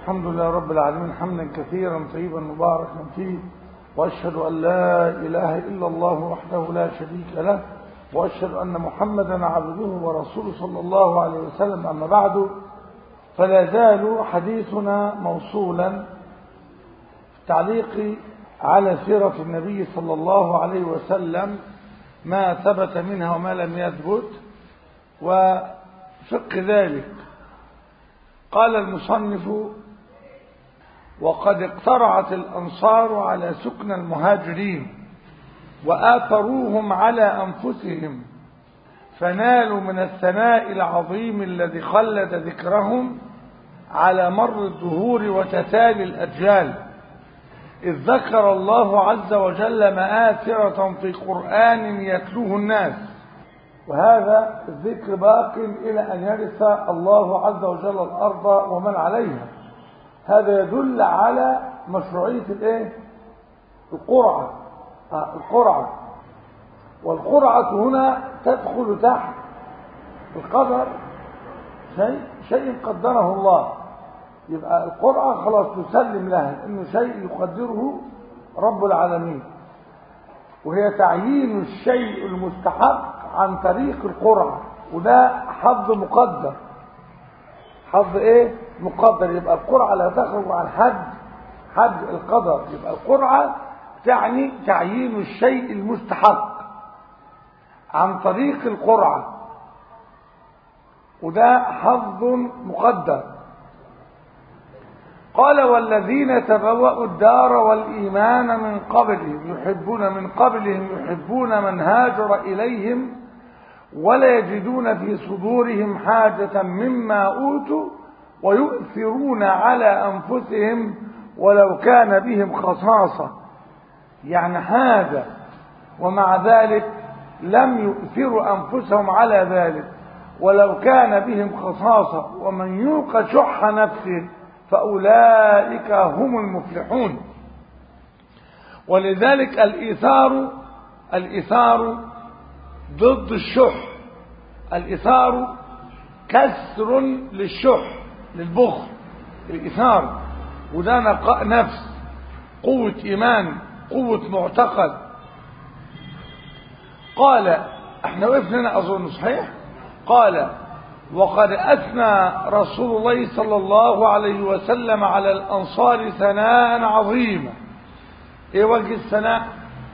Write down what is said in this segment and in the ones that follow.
الحمد لله رب العالمين حمدا كثيرا طيبا مباركا فيه وأشهد أن لا إله إلا الله وحده لا شريك له وأشهد أن محمدا عبده ورسوله صلى الله عليه وسلم أما بعد فلا زال حديثنا موصولا في التعليق على سيرة النبي صلى الله عليه وسلم ما ثبت منها وما لم يثبت وفق ذلك قال المصنف وقد اقترعت الأنصار على سكن المهاجرين وآثروهم على أنفسهم فنالوا من الثناء العظيم الذي خلد ذكرهم على مر الدهور وتتالي الأجيال إذ ذكر الله عز وجل مآثرة في قرآن يتلوه الناس وهذا الذكر باق إلى أن يرث الله عز وجل الأرض ومن عليها هذا يدل على مشروعية الايه القرعة آه القرعة والقرعة هنا تدخل تحت القدر شيء شيء قدره الله يبقى القرعة خلاص تسلم لها انه شيء يقدره رب العالمين وهي تعيين الشيء المستحق عن طريق القرعة وده حظ مقدر حظ ايه مقدر يبقى القرعة لا تخرج عن حد حد القدر يبقى القرعة تعني تعيين الشيء المستحق عن طريق القرعة وده حظ مقدر قال والذين تبوأوا الدار والإيمان من قبلهم يحبون من قبلهم يحبون من هاجر إليهم ولا يجدون في صدورهم حاجة مما أوتوا ويؤثرون على أنفسهم ولو كان بهم خصاصة يعني حاجة ومع ذلك لم يؤثروا أنفسهم على ذلك ولو كان بهم خصاصة ومن يوق شح نفسه فأولئك هم المفلحون ولذلك الإيثار الإيثار ضد الشح الإيثار كسر للشح للبخل الإيثار وده نقاء نفس قوة إيمان قوة معتقد قال احنا وقفنا هنا أظن صحيح قال وقد أثنى رسول الله صلى الله عليه وسلم على الأنصار ثناء عظيما ايه وجه الثناء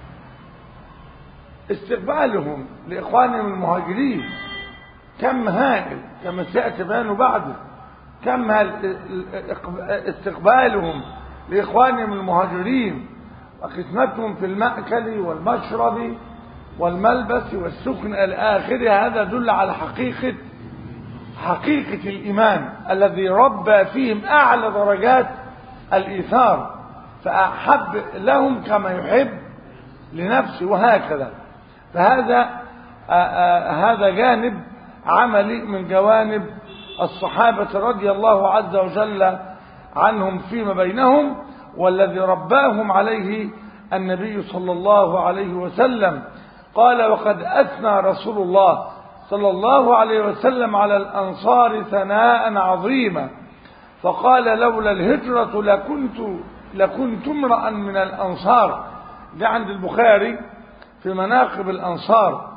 استقبالهم لإخوانهم المهاجرين كم هائل كما سيأتي بيانه بعده كم استقبالهم لإخوانهم المهاجرين وخدمتهم في المأكل والمشرب والملبس والسكن الآخر هذا دل على حقيقة حقيقة الإيمان الذي ربى فيهم أعلى درجات الإيثار فأحب لهم كما يحب لنفسه وهكذا فهذا آآ آآ هذا جانب عملي من جوانب الصحابة رضي الله عز وجل عنهم فيما بينهم والذي رباهم عليه النبي صلى الله عليه وسلم قال وقد أثنى رسول الله صلى الله عليه وسلم على الأنصار ثناء عظيما فقال لولا الهجرة لكنت لكنت امرأ من الأنصار ده عند البخاري في مناقب الأنصار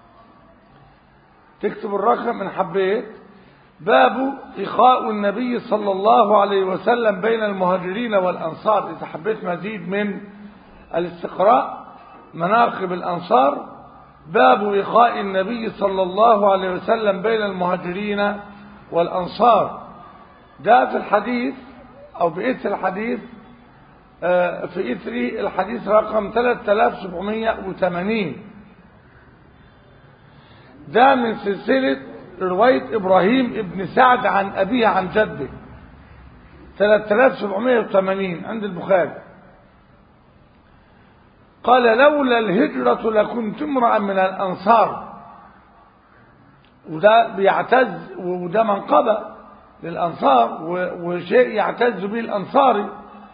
تكتب الرقم إن حبيت باب إخاء النبي صلى الله عليه وسلم بين المهاجرين والأنصار إذا حبيت مزيد من الاستقراء مناقب الأنصار باب إخاء النبي صلى الله عليه وسلم بين المهاجرين والأنصار ده في الحديث أو بإثر الحديث في إثر الحديث رقم 3780 ده من سلسلة رواية إبراهيم ابن سعد عن أبيه عن جده 3780 عند البخاري قال لولا الهجرة لكنت امرأ من الأنصار وده بيعتز وده منقبة للأنصار وشيء يعتز به الأنصاري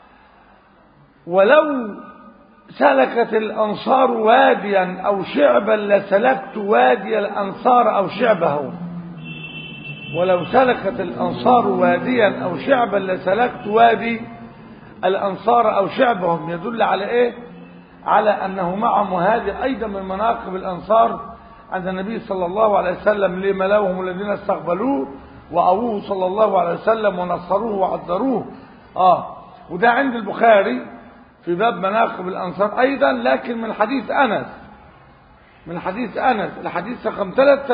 ولو سلكت الأنصار واديا أو شعبا لسلكت وادي الأنصار أو شعبه ولو سلكت الأنصار واديا أو شعبا لسلكت وادي الأنصار أو شعبهم يدل على إيه على أنه معهم وهذه أيضا من مناقب الأنصار عند النبي صلى الله عليه وسلم لملاهم الذين استقبلوه وأووه صلى الله عليه وسلم ونصروه وعذروه آه وده عند البخاري في باب مناقب الأنصار أيضا لكن من حديث أنس من حديث أنس الحديث رقم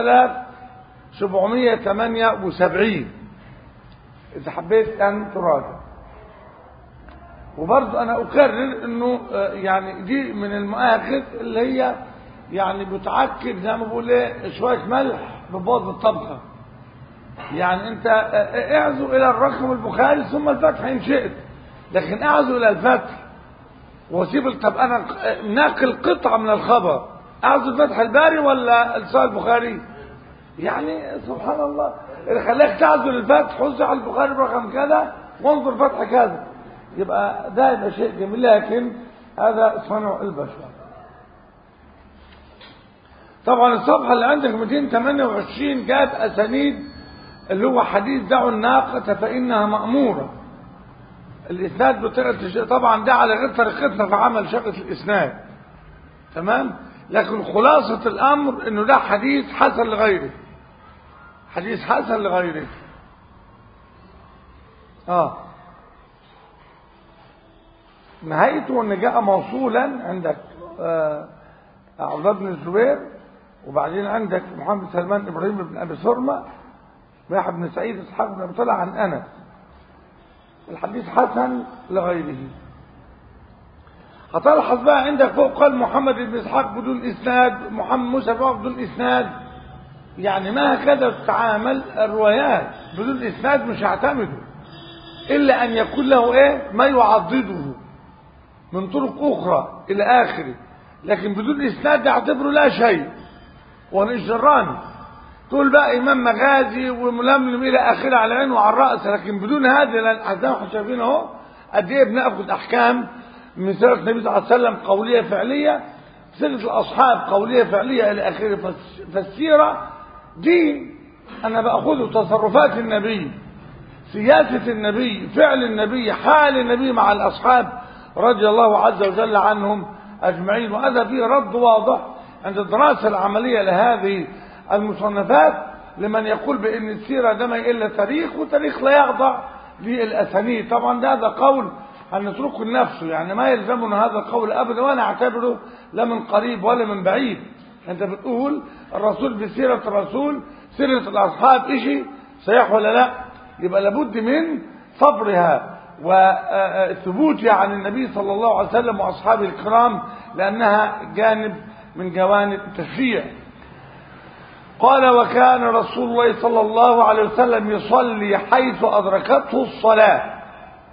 3778 إذا حبيت أن تراجع وبرضه أنا أكرر أنه يعني دي من المآخذ اللي هي يعني بتعكر زي ما بقول ايه شوية ملح ببوظ الطبخة يعني انت اعزو الى الرقم البخاري ثم الفتح ان شئت لكن اعزو الى الفتح وسيب طب انا ناقل قطعة من الخبر اعزو فتح الباري ولا لسان البخاري يعني سبحان الله اللي خلاك تعزو للفتح حز على البخاري برقم كذا وانظر فتح كذا يبقى ده يبقى شيء جميل لكن هذا صنع البشر طبعا الصفحة اللي عندك 228 جاب أسانيد اللي هو حديث دعوا الناقة فإنها مأمورة الإسناد بطريقة طبعا ده على غير طريقتنا في عمل شقة الإسناد تمام لكن خلاصة الأمر إنه ده حديث حسن لغيره حديث حسن لغيره آه نهايته إن جاء موصولا عندك آه عبد الله بن الزبير وبعدين عندك محمد سلمان ابراهيم بن ابي سرمه ويحيى بن سعيد اسحاق بن ابي طلع عن انس الحديث حسن لغيره هتلحظ بقى عندك فوق قال محمد بن اسحاق بدون اسناد محمد موسى بدون اسناد يعني ما هكذا تتعامل الروايات بدون اسناد مش هعتمده الا ان يكون له ايه ما يعضده من طرق اخرى الى اخره لكن بدون اسناد اعتبره لا شيء وانا جراني تقول بقى امام مغازي وململم الى اخره على العين وعلى الراس لكن بدون هذا الاحزاب احنا شايفين اهو قد ايه بناخد احكام من سيره النبي صلى الله عليه وسلم قوليه فعليه سيره الاصحاب قوليه فعليه الى اخره فالسيره دي انا باخذه تصرفات النبي سياسه النبي فعل النبي حال النبي مع الاصحاب رضي الله عز وجل عنهم أجمعين وهذا فيه رد واضح عند الدراسة العملية لهذه المصنفات لمن يقول بأن السيرة ده ما إلا تاريخ وتاريخ لا يخضع للأسانيد طبعا ده هذا قول أن نتركه لنفسه يعني ما يلزمنا هذا القول أبدا وأنا أعتبره لا من قريب ولا من بعيد أنت بتقول الرسول بسيرة الرسول سيرة الأصحاب إشي صحيح ولا لا يبقى لابد من صبرها وثبوتها عن النبي صلى الله عليه وسلم وأصحابه الكرام لأنها جانب من جوانب التشريع قال وكان رسول الله صلى الله عليه وسلم يصلي حيث أدركته الصلاة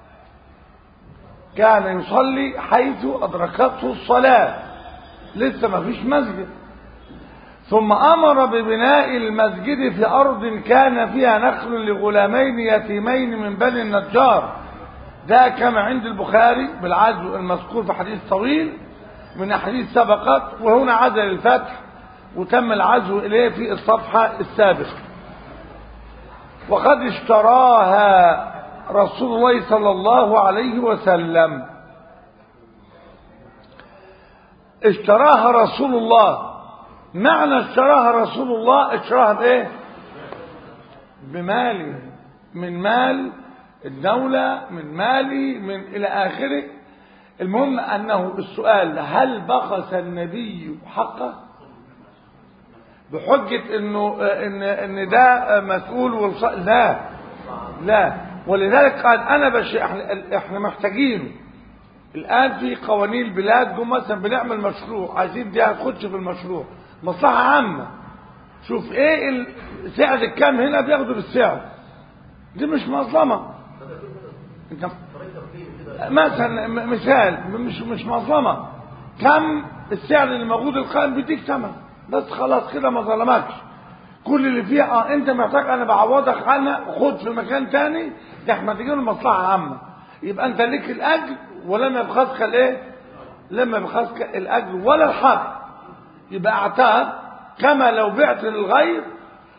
كان يصلي حيث أدركته الصلاة لسه ما فيش مسجد ثم أمر ببناء المسجد في أرض كان فيها نخل لغلامين يتيمين من بني النجار ده كما عند البخاري بالعزو المذكور في حديث طويل من أحاديث سبقت وهنا عاد للفتح وتم العزو إليه في الصفحة السابقة وقد اشتراها رسول الله صلى الله عليه وسلم اشتراها رسول الله معنى اشتراها رسول الله اشتراها بايه بماله من مال الدولة من مالي من إلى آخره المهم أنه السؤال هل بخس النبي حقه بحجة انه ان ان ده مسؤول والص... لا لا ولذلك قال انا بش احنا, احنا محتاجين الان في قوانين البلاد جم مثلا بنعمل مشروع عايزين دي هتخش في المشروع مصلحة عامة شوف ايه سعر الكام هنا بياخدوا بالسعر دي مش مظلمة انت مثلا مثال مش مش مظلمة كم السعر اللي موجود القائم بيديك ثمن بس خلاص كده ما ظلمكش كل اللي فيها اه انت محتاج انا بعوضك عنها خد في مكان تاني ده احنا تجيب مصلحة عامة يبقى انت ليك الاجر ولم يبخسك الايه لم يبخسك الاجر ولا الحق يبقى اعتاد كما لو بعت للغير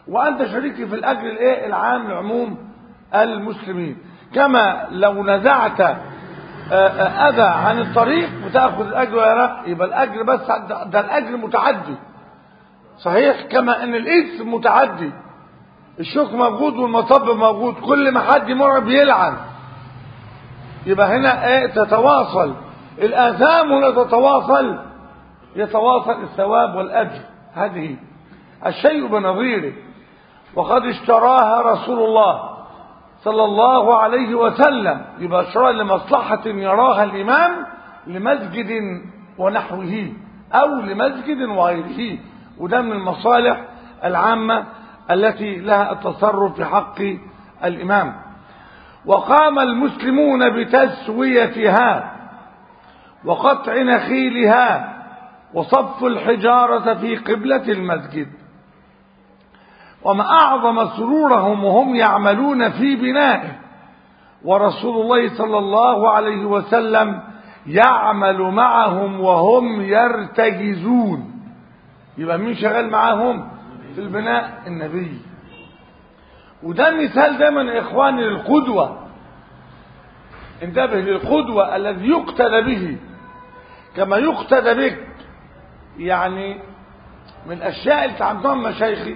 وأنت شريكي في الأجر الإيه العام لعموم المسلمين كما لو نزعت أذى عن الطريق بتأخذ الأجر ولا لا يبقى الأجر بس ده الأجر متعدي صحيح كما أن الإثم متعدي الشوك موجود والمطب موجود كل ما حد يمر بيلعن يبقى هنا ايه تتواصل الآثام ولا تتواصل يتواصل الثواب والأجر هذه الشيء بنظيره وقد اشتراها رسول الله صلى الله عليه وسلم يبقى اشتراها لمصلحة يراها الإمام لمسجد ونحوه أو لمسجد وغيره وده من المصالح العامة التي لها التصرف في حق الإمام وقام المسلمون بتسويتها وقطع نخيلها وصف الحجارة في قبلة المسجد وما أعظم سرورهم وهم يعملون في بنائه ورسول الله صلى الله عليه وسلم يعمل معهم وهم يرتجزون يبقى مين شغال معاهم في البناء النبي وده مثال دايما يا اخواني للقدوة انتبه للقدوة الذي يقتدى به كما يقتدى بك يعني من الاشياء اللي تعلمتها من مشايخي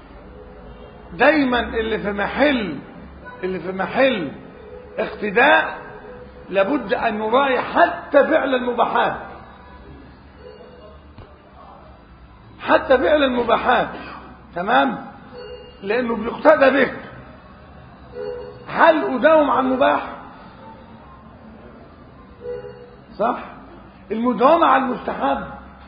دايما اللي في محل اللي في محل اقتداء لابد ان نراعي حتى فعل المباحات حتى فعل المباحات تمام لانه بيقتدى بك هل اداوم على المباح صح المداومه على المستحب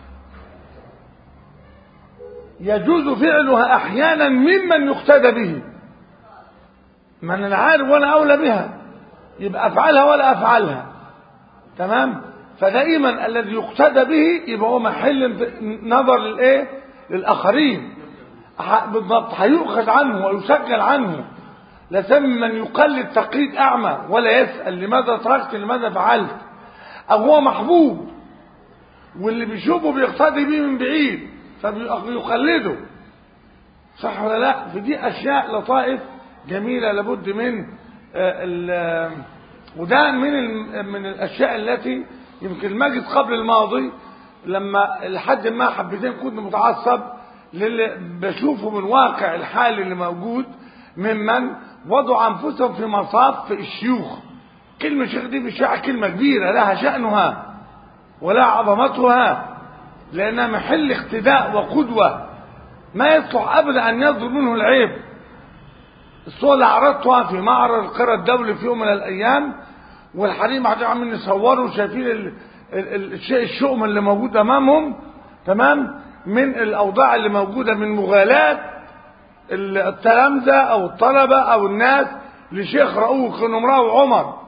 يجوز فعلها احيانا ممن يقتدى به من انا عارف وانا اولى بها يبقى افعلها ولا افعلها تمام فدائما الذي يقتدى به يبقى هو محل نظر للايه للاخرين بالضبط هيؤخذ عنه ويسجل عنه لسم من يقلد تقليد اعمى ولا يسال لماذا تركت لماذا فعلت او هو محبوب واللي بيشوفه بيقتدي بيه من بعيد فبيقلده صح ولا لا فدي اشياء لطائف جميله لابد من وده من من الاشياء التي يمكن المجد قبل الماضي لما لحد ما حبتين كنت متعصب للي بشوفه من واقع الحال اللي موجود ممن وضعوا انفسهم في مصاف الشيوخ كلمة شيخ دي مش كلمة كبيرة لها شأنها ولا عظمتها لأنها محل اقتداء وقدوة ما يصلح أبدا أن يصدر منه العيب الصورة اللي عرضتها في معرض القرى الدولي في يوم من الأيام والحريم قاعدين عاملين يصوروا شايفين ال... ال... الشيء الشؤم اللي موجود أمامهم تمام من الأوضاع اللي موجودة من مغالاة التلامذة أو الطلبة أو الناس لشيخ رؤوف كانوا امرأة عمر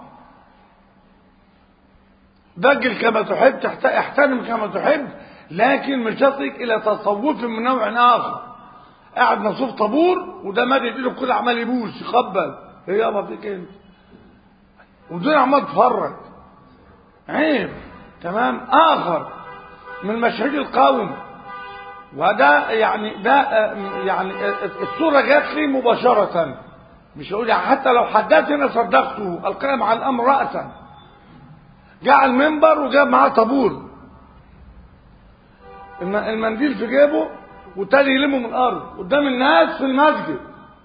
دجل كما تحب احترم كما تحب لكن مش تصلك إلى تصوف من نوع آخر قاعد مصوف طابور وده مادي ايده كده عمال يبوس يقبل ايه يابا فيك انت ودول عمال تتفرج عيب تمام اخر من مشاهير القوم وده يعني ده يعني الصوره جات لي مباشره مش هقول يعني حتى لو حدثني صدقته القائم على الامر راسا جاء المنبر وجاب معاه طابور المنديل في جيبه والتاني يلمه من الارض قدام الناس في المسجد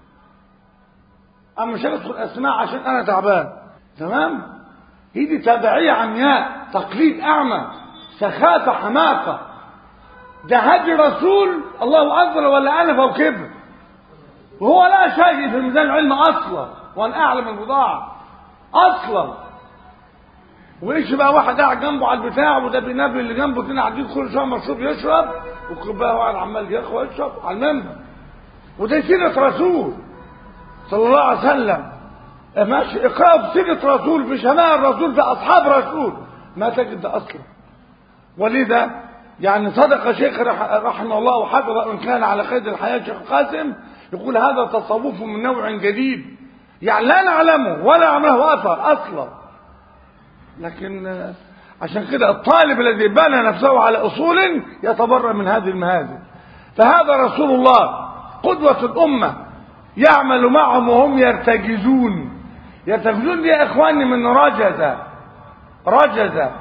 اما مش هندخل اسماء عشان انا تعبان تمام هي دي تبعيه عمياء تقليد اعمى سخافه حماقه ده هدي رسول الله اكبر ولا الف او كبر وهو لا شيء في ميزان العلم اصلا وان اعلم البضاعه اصلا وايش بقى واحد قاعد جنبه على البتاع وده بينبي اللي جنبه اتنين قاعدين كل شويه مشروب يشرب وكوبايه واحد عمال ياخد يشرب على المنبر وده سيره رسول صلى الله عليه وسلم ماشي اقرأ في سيره رسول في شمال الرسول في اصحاب رسول ما تجد ده اصلا ولذا يعني صدق شيخ رحمه الله وحفظ ان كان على قيد الحياه شيخ قاسم يقول هذا تصوف من نوع جديد يعني لا نعلمه ولا عمله اثر اصلا لكن عشان كده الطالب الذي بنى نفسه على اصول يتبرأ من هذه المهازل فهذا رسول الله قدوة الأمة يعمل معهم وهم يرتجزون يرتجزون دي يا إخواني من رجز رجز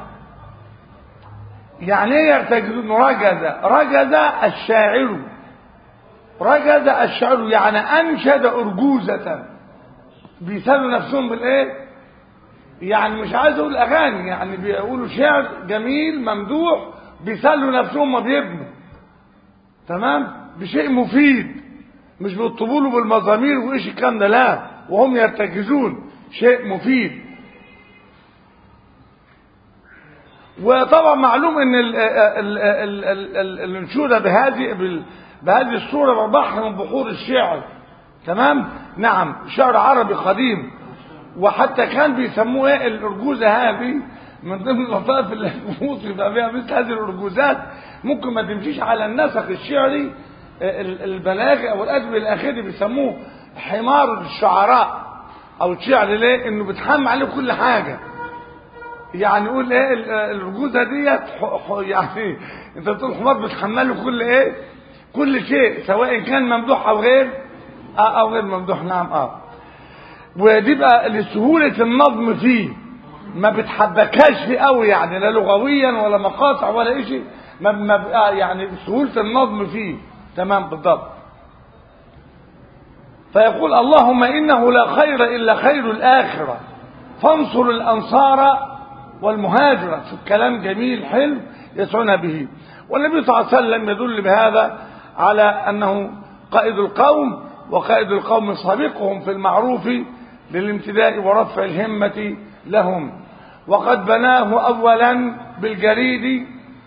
يعني ايه يرتجزون رجز رجز الشاعر رجز الشاعر يعني أنشد أرجوزة بيسالوا نفسهم بالإيه يعني مش عايز اقول اغاني يعني بيقولوا شعر جميل ممدوح بيسلوا نفسهم ما بيبنوا تمام بشيء مفيد مش بيطلبوا له بالمزامير وايش الكلام ده لا وهم يرتكزون شيء مفيد وطبعا معلوم ان ال ال ال ال ال الانشوده بهذه بال- بهذه الصوره بحر من بحور الشعر تمام نعم شعر عربي قديم وحتى كان بيسموه ايه الارجوزه هذه من ضمن اللطائف اللي وصف بها مثل هذه الارجوزات ممكن ما تمشيش على النسق الشعري ال- البلاغي او الادبي الاخري بيسموه حمار الشعراء او الشعر ليه انه بتحمل عليه كل حاجه يعني يقول ايه ال- الارجوزه ديت ح- ح- يعني انت بتقول حمار بتحمله كل ايه كل شيء سواء كان ممدوح او غير آه او غير ممدوح نعم اه ودي بقى لسهولة النظم فيه ما بتحبكاش فيه قوي يعني لا لغويا ولا مقاطع ولا شيء ما ما بقى يعني سهولة النظم فيه تمام بالضبط فيقول اللهم إنه لا خير إلا خير الآخرة فانصر الأنصار والمهاجرة شوف كلام جميل حلو يسعون به والنبي صلى الله عليه وسلم يدل بهذا على أنه قائد القوم وقائد القوم سابقهم في المعروف للامتداء ورفع الهمة لهم وقد بناه أولا بالجريد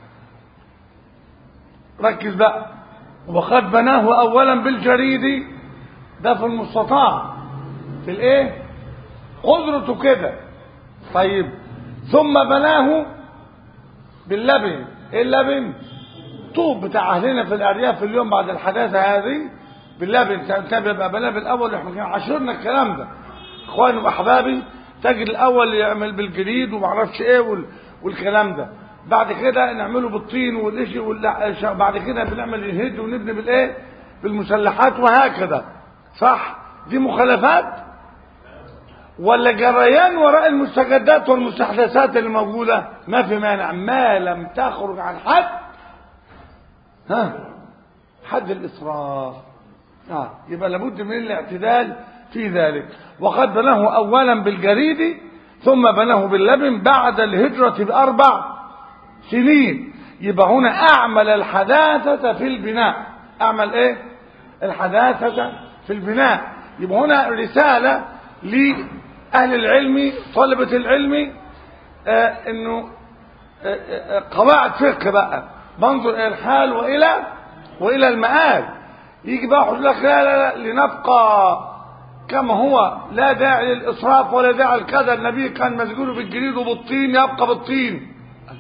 ركز بقى وقد بناه أولا بالجريد ده في المستطاع في الايه قدرته كده طيب ثم بناه باللبن ايه اللبن طوب بتاع اهلنا في الارياف اليوم بعد الحداثه هذه باللبن كان بيبقى بناه بالاول احنا كنا عاشرنا الكلام ده اخواني واحبابي تجد الاول يعمل بالجريد ومعرفش ايه وال... والكلام ده بعد كده نعمله بالطين والشي وال... بعد كده بنعمل الهد ونبني بالايه بالمسلحات وهكذا صح دي مخالفات ولا جريان وراء المستجدات والمستحدثات اللي موجودة ما في مانع ما لم تخرج عن حد ها حد الإسراف آه. يبقى لابد من الاعتدال في ذلك وقد بناه أولا بالجريد ثم بناه باللبن بعد الهجرة بأربع سنين يبقى هنا أعمل الحداثة في البناء أعمل إيه الحداثة في البناء يبقى هنا رسالة لأهل العلم طلبة العلم آه انه آه آه قواعد فقه بقى بنظر الى الحال والى والى المآل يجي بقى يقول لك لا لا لا لنبقى كما هو لا داعي للإسراف ولا داعي لكذا النبي كان مسجون بالجليد وبالطين يبقى بالطين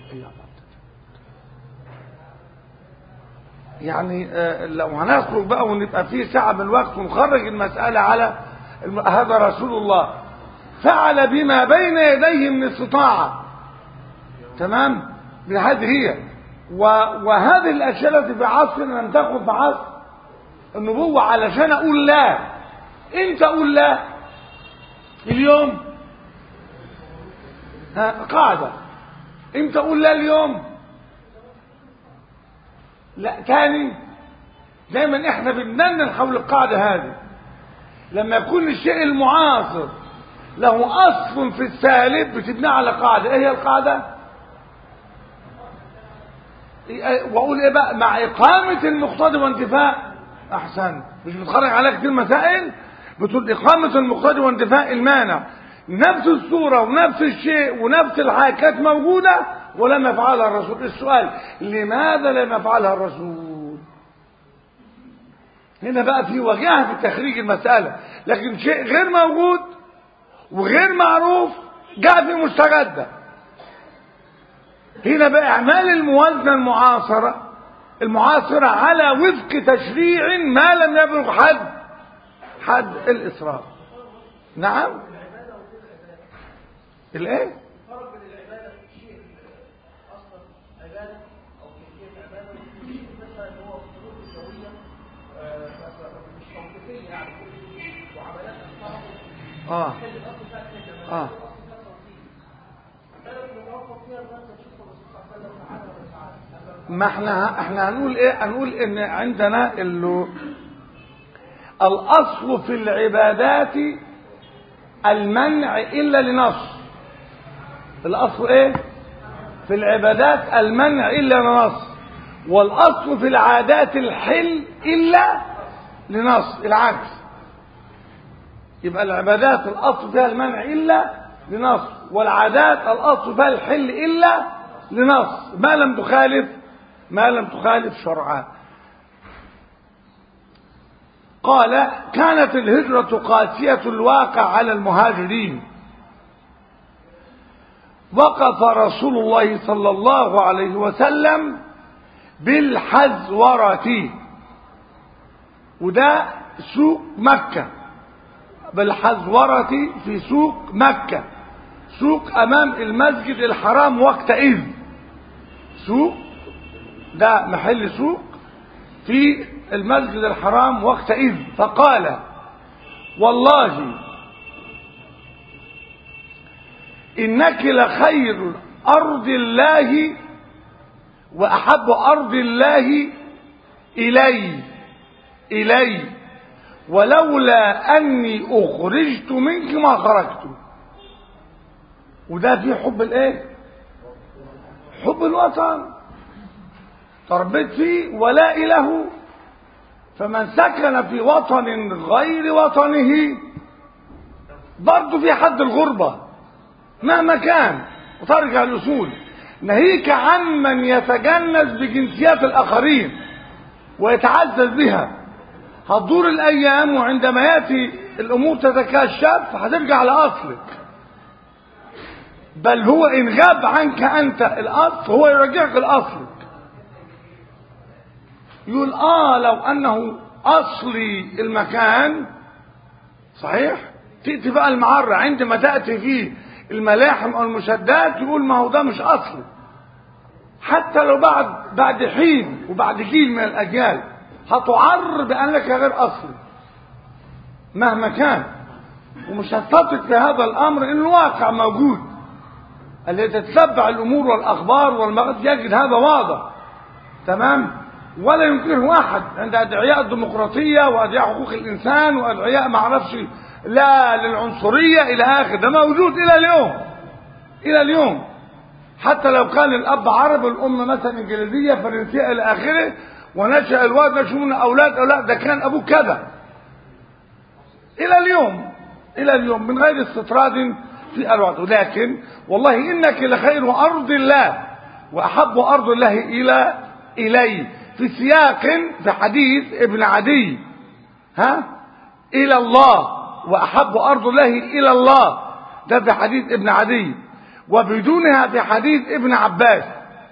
يعني لو هنخرج بقى ونبقى فيه ساعة من الوقت ونخرج المسألة على هذا رسول الله فعل بما بين يديه من استطاعة تمام بهذه هي وهذه الأشياء التي في عصر لم تكن في عصر النبوة علشان أقول لا أنت أقول لا اليوم ها قاعدة أنت أقول لا اليوم لا تاني دايما احنا بننن حول القاعدة هذه لما يكون الشيء المعاصر له أصل في السالب بتبنى على قاعدة ايه هي القاعدة واقول ايه بقى مع اقامة المقتضى وانتفاء احسن مش بتخرج عليك كتير مسائل بتقول اقامة المقتضى وانتفاء المانع نفس الصورة ونفس الشيء ونفس الحاجة كانت موجودة ولم يفعلها الرسول السؤال لماذا لم يفعلها الرسول هنا بقى في وجاهة في تخريج المسألة لكن شيء غير موجود وغير معروف جاء في مستجدة هنا بقى اعمال الموازنة المعاصرة المعاصرة على وفق تشريع ما لم يبلغ حد حد الإسراف نعم الايه اه اه ما احنا احنا هنقول ايه هنقول ان عندنا اللي الاصل في العبادات المنع الا لنص الاصل ايه في العبادات المنع الا لنص والاصل في العادات الحل الا لنص العكس يبقى العبادات الاصل فيها المنع الا لنص والعادات الاصل فيها الحل الا لنص ما لم تخالف ما لم تخالف شرعا قال كانت الهجرة قاسية الواقع على المهاجرين وقف رسول الله صلى الله عليه وسلم بالحزورة وده سوق مكة بالحزورة في سوق مكة سوق أمام المسجد الحرام وقتئذ سوق ده محل سوق في المسجد الحرام وقتئذ فقال والله إنك لخير أرض الله وأحب أرض الله إلي إلي ولولا أني أخرجت منك ما خرجت وده في حب الإيه حب الوطن تربيت فيه ولا له فمن سكن في وطن غير وطنه برضه في حد الغربة مهما كان وترجع الأصول ناهيك عن من يتجنس بجنسيات الآخرين ويتعزز بها هتدور الأيام وعندما يأتي الأمور تتكشف هترجع لأصلك بل هو إن غاب عنك أنت الأصل هو يرجعك لأصلك يقول آه لو أنه أصلي المكان صحيح تأتي بقى المعرة عندما تأتي فيه الملاحم أو المشدات يقول ما هو ده مش أصلي حتى لو بعد بعد حين وبعد جيل من الأجيال هتعر بأنك غير أصلي مهما كان ومش هتثبت في هذا الأمر إنه واقع موجود اللي تتتبع الأمور والأخبار والمغرب يجد هذا واضح تمام ولا ينكره أحد عند أدعياء الديمقراطية وأدعياء حقوق الإنسان وأدعياء ما اعرفش لا للعنصرية إلى آخر ده موجود إلى اليوم إلى اليوم حتى لو كان الأب عربي والأم مثلا إنجليزية فرنسية إلى آخره ونشأ الواد نشأون أولاد أولاد ده كان أبوه كذا إلى اليوم إلى اليوم من غير استطراد في الوقت لكن والله إنك لخير أرض الله وأحب أرض الله إلى إلي في سياق في حديث ابن عدي ها إلى الله وأحب أرض الله إلى الله ده في حديث ابن عدي وبدونها في حديث ابن عباس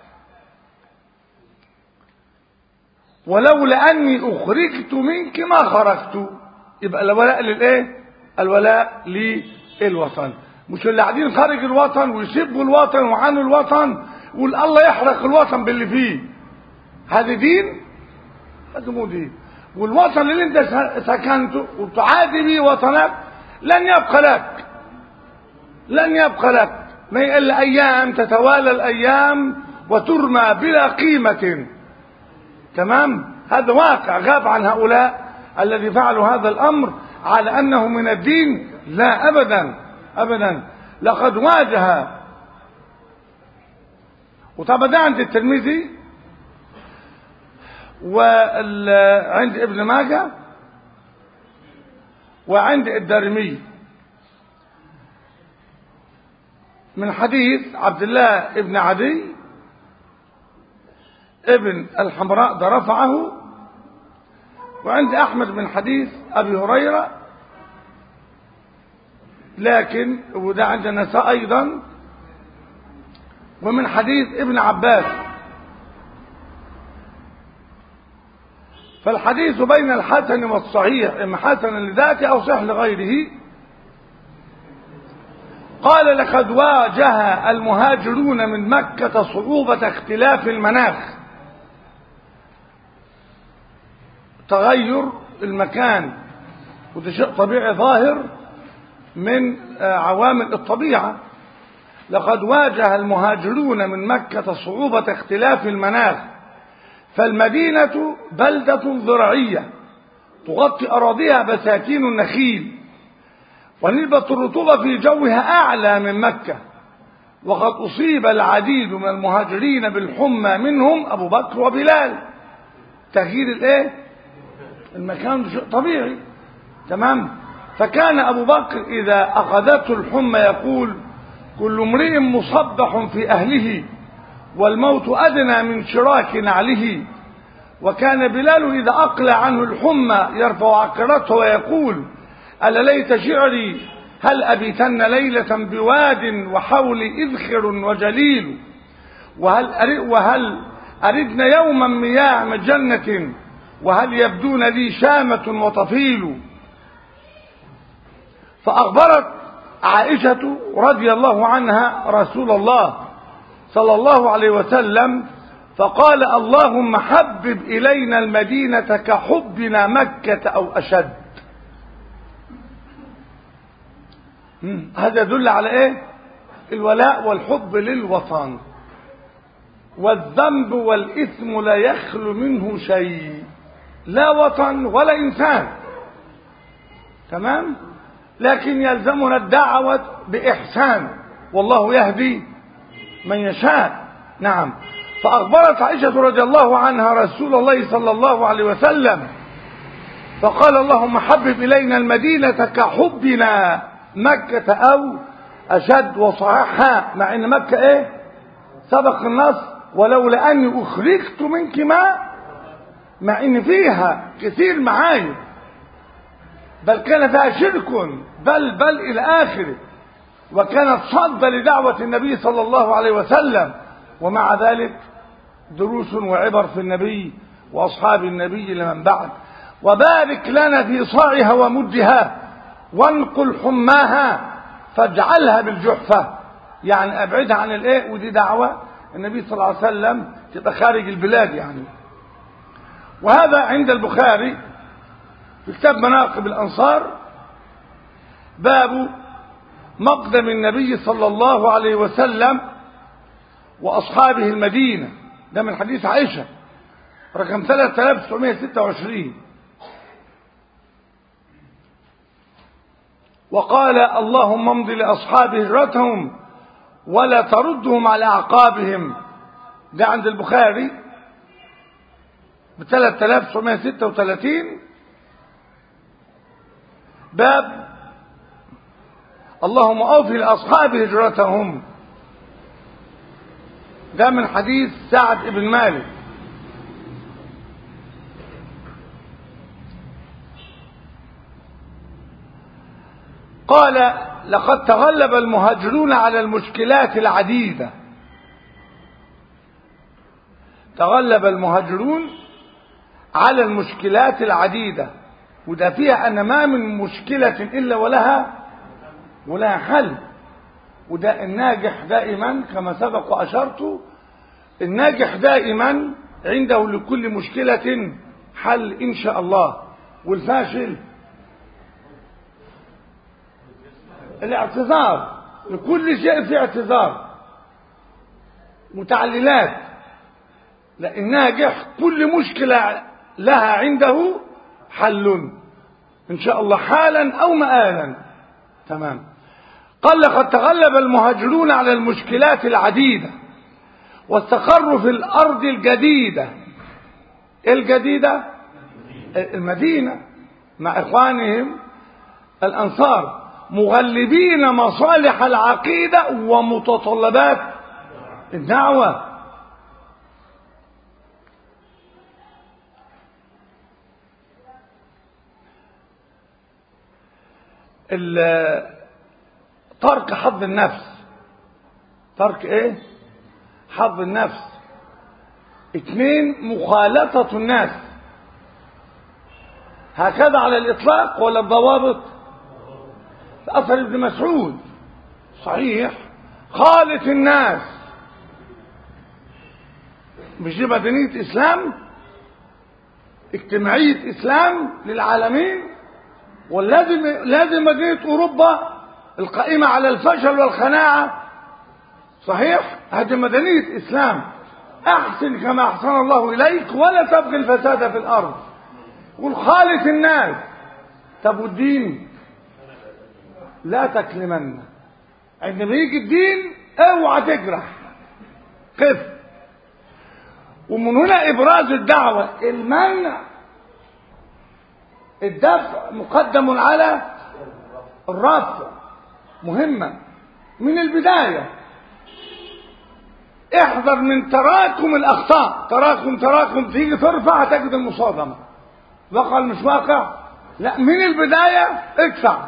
ولولا أني أخرجت منك ما خرجت يبقى الولاء للإيه الولاء للوطن مش اللي قاعدين خارج الوطن ويسبوا الوطن وعنوا الوطن يقول الله يحرق الوطن باللي فيه هذا دين هذا مو دين والوطن اللي انت سكنته وتعادي به وطنك لن يبقى لك لن يبقى لك ما إلا أيام تتوالى الأيام وترمى بلا قيمة تمام هذا واقع غاب عن هؤلاء الذي فعلوا هذا الأمر على أنه من الدين لا أبدا أبدا لقد واجه وطبعا ده عند الترمذي وعند ابن ماجه وعند الدارمي من حديث عبد الله ابن عدي ابن الحمراء ده رفعه وعند احمد من حديث ابي هريره لكن وده عند النساء ايضا ومن حديث ابن عباس فالحديث بين الحسن والصحيح اما حسن لذاته او صحيح لغيره قال لقد واجه المهاجرون من مكة صعوبة اختلاف المناخ تغير المكان وده شيء طبيعي ظاهر من عوامل الطبيعة لقد واجه المهاجرون من مكة صعوبة اختلاف المناخ فالمدينة بلدة زراعية تغطي أراضيها بساتين النخيل ونسبة الرطوبة في جوها أعلى من مكة وقد أصيب العديد من المهاجرين بالحمى منهم أبو بكر وبلال تغيير الايه المكان شيء طبيعي تمام فكان أبو بكر إذا أخذته الحمى يقول كل امرئ مصبح في أهله والموت أدنى من شراك نعله وكان بلال إذا أقلع عنه الحمى يرفع عقرته ويقول ألا ليت شعري هل أبيتن ليلة بواد وحولي إذخر وجليل وهل, وهل أردنا يوما مياه مجنة وهل يبدون لي شامة وطفيل فأخبرت عائشة رضي الله عنها رسول الله صلى الله عليه وسلم فقال اللهم حبب إلينا المدينة كحبنا مكة أو أشد هذا يدل على ايه الولاء والحب للوطن والذنب والإثم لا يخلو منه شيء لا وطن ولا إنسان تمام لكن يلزمنا الدعوة بإحسان والله يهدي من يشاء نعم فأخبرت عائشة رضي الله عنها رسول الله صلى الله عليه وسلم فقال اللهم حبب إلينا المدينة كحبنا مكة أو أشد وصححها مع أن مكة إيه سبق النص ولولا أني أخرجت منك ما مع أن فيها كثير معايب بل كان فيها شرك بل بل إلى آخره وكانت صد لدعوة النبي صلى الله عليه وسلم ومع ذلك دروس وعبر في النبي وأصحاب النبي لمن بعد وبارك لنا في صاعها ومدها وانقل حماها فاجعلها بالجحفة يعني ابعدها عن الايه ودي دعوة النبي صلى الله عليه وسلم تبقى خارج البلاد يعني وهذا عند البخاري في كتاب مناقب الانصار باب مقدم النبي صلى الله عليه وسلم واصحابه المدينة ده من حديث عائشة رقم 3926 وقال اللهم امض لأصحاب هجرتهم ولا تردهم على أعقابهم ده عند البخاري ب 3936 باب اللهم أوفي لأصحاب هجرتهم ده من حديث سعد بن مالك قال لقد تغلب المهاجرون على المشكلات العديدة تغلب المهاجرون على المشكلات العديدة وده فيها أن ما من مشكلة إلا ولها ولها حل وده الناجح دائما كما سبق وأشرت الناجح دائما عنده لكل مشكلة حل إن شاء الله والفاشل الاعتذار لكل شيء في اعتذار متعللات لا الناجح كل مشكلة لها عنده حل إن شاء الله حالا أو مآلا تمام قال لقد تغلب المهاجرون على المشكلات العديدة واستقروا في الأرض الجديدة الجديدة المدينة مع إخوانهم الأنصار مغلبين مصالح العقيدة ومتطلبات الدعوة ترك حظ النفس ترك ايه حظ النفس اثنين مخالطة الناس هكذا على الاطلاق ولا الضوابط اثر ابن مسعود صحيح خالط الناس مش دي مدنية اسلام اجتماعية اسلام للعالمين ولازم لازم مدينة أوروبا القائمة على الفشل والخناعة صحيح هذه مدنية إسلام أحسن كما أحسن الله إليك ولا تبغي الفساد في الأرض والخالص الناس طب والدين لا تكلمن عندما يجي الدين اوعى تجرح قف ومن هنا ابراز الدعوه المنع الدفع مقدم على الرفع مهمه من البدايه احذر من تراكم الاخطاء تراكم تراكم تيجي ترفع تجد المصادمه وقع مش واقع لا من البدايه ادفع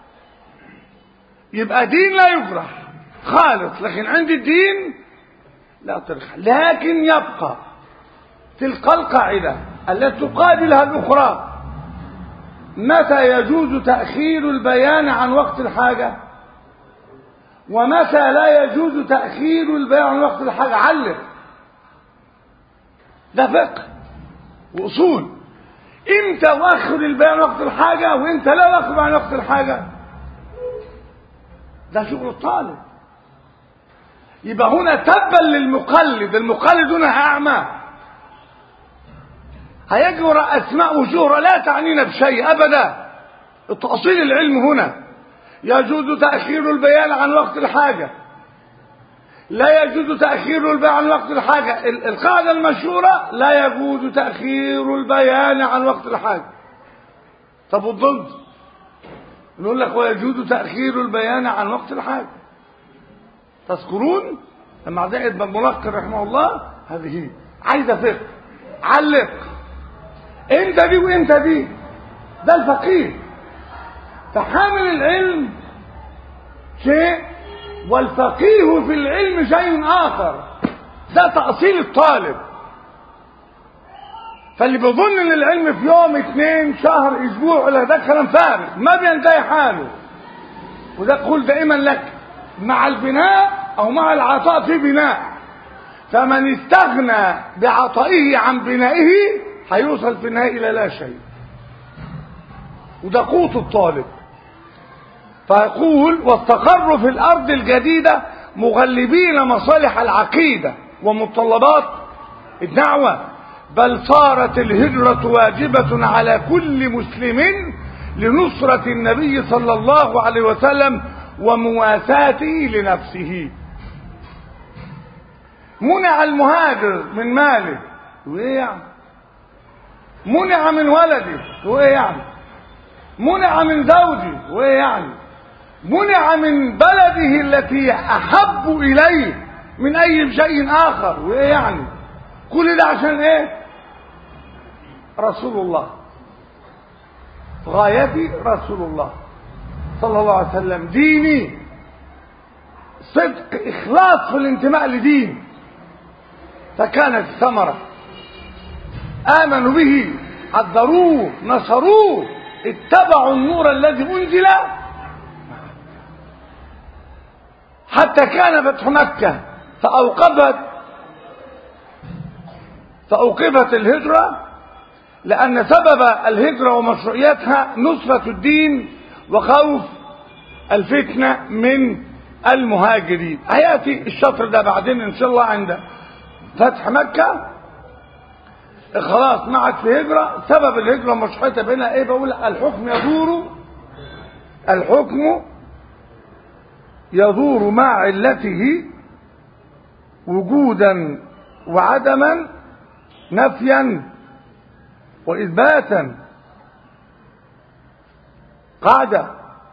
يبقى دين لا يجرح خالص لكن عند الدين لا ترخى لكن يبقى تلك القاعدة التي تقابلها الأخرى متى يجوز تأخير البيان عن وقت الحاجة ومتى لا يجوز تأخير البيان عن وقت الحاجة علق ده فقه وأصول امتى واخر البيان وقت الحاجة وامتى لا واخر عن وقت الحاجة ده شغل الطالب يبقى هنا تبا للمقلد المقلد هنا أعمى هيجرى أسماء وشهرة لا تعنينا بشيء أبدا تأصيل العلم هنا يجوز تأخير البيان عن وقت الحاجة لا يجوز تأخير البيان عن وقت الحاجة القاعدة المشهورة لا يجوز تأخير البيان عن وقت الحاجة طب والضد نقول لك ويجوز تأخير البيان عن وقت الحاجة تذكرون لما عزيز بن ملقن رحمه الله هذه عايزة فقه علق انت دي وانت دي ده الفقيه فحامل العلم شيء والفقيه في العلم شيء آخر ده تأصيل الطالب فاللي بيظن ان العلم في يوم اثنين شهر اسبوع ولا ده كلام فارغ ما بينتهي حاله وده قول دائما لك مع البناء او مع العطاء في بناء فمن استغنى بعطائه عن بنائه هيوصل في النهايه الى لا شيء وده قوت الطالب فيقول واستقروا في الارض الجديده مغلبين مصالح العقيده ومتطلبات الدعوه بل صارت الهجره واجبه على كل مسلم لنصره النبي صلى الله عليه وسلم ومواساته لنفسه منع المهاجر من ماله وايه يعني منع من ولده وايه يعني منع من زوجه وايه يعني منع من بلده التي احب اليه من اي شيء اخر وايه يعني كل ده عشان ايه رسول الله غايتي رسول الله صلى الله عليه وسلم ديني صدق اخلاص في الانتماء لدين فكانت الثمرة آمنوا به عذروه نصروه اتبعوا النور الذي أنزل حتى كان فتح مكة فأوقفت فأوقفت الهجرة لأن سبب الهجرة ومشروعيتها نصرة الدين وخوف الفتنة من المهاجرين هيأتي الشطر ده بعدين إن شاء الله عند فتح مكة خلاص ما عاد في هجرة سبب الهجرة مشروعيتها بينها ايه بقول الحكم يدور الحكم يدور مع علته وجودا وعدما نفيا وإثباتا قاعدة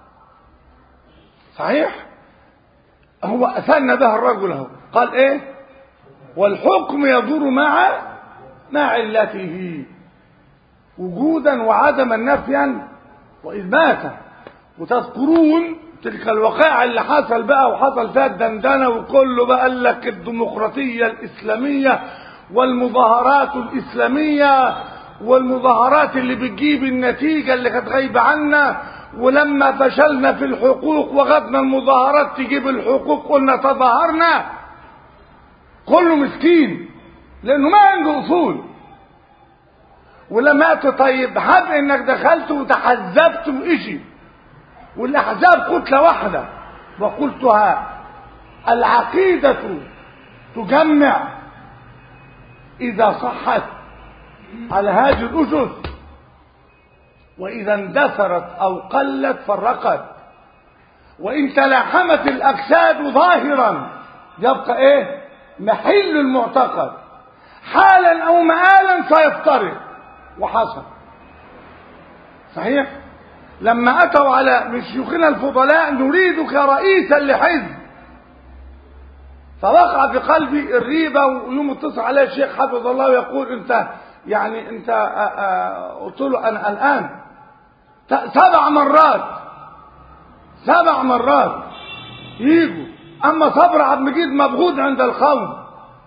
صحيح هو أثنى بها الرجل هو قال ايه والحكم يدور مع مع علته وجودا وعدما نفيا وإثباتا وتذكرون تلك الوقائع اللي حصل بقى وحصل فيها الدندنه وكله بقى قال لك الديمقراطيه الاسلاميه والمظاهرات الاسلاميه والمظاهرات اللي بتجيب النتيجه اللي كانت غايبه عنا ولما فشلنا في الحقوق وغدنا المظاهرات تجيب الحقوق قلنا تظاهرنا كله مسكين لانه ما عنده اصول ولما يأتي طيب هب انك دخلت وتحزبت وإشي والأحزاب كتلة واحدة وقلتها العقيدة تجمع إذا صحت على هذه الأسس وإذا اندثرت أو قلت فرقت وإن تلاحمت الأجساد ظاهرا يبقى إيه محل المعتقد حالا أو مآلا سيفترق وحصل صحيح لما أتوا على من شيوخنا الفضلاء نريدك رئيسا لحزب فوقع في قلبي الريبة ويوم اتصل عليه الشيخ حفظ الله ويقول انت يعني انت قلت له انا الان سبع مرات سبع مرات يجوا اما صبر عبد المجيد مبغوض عند القوم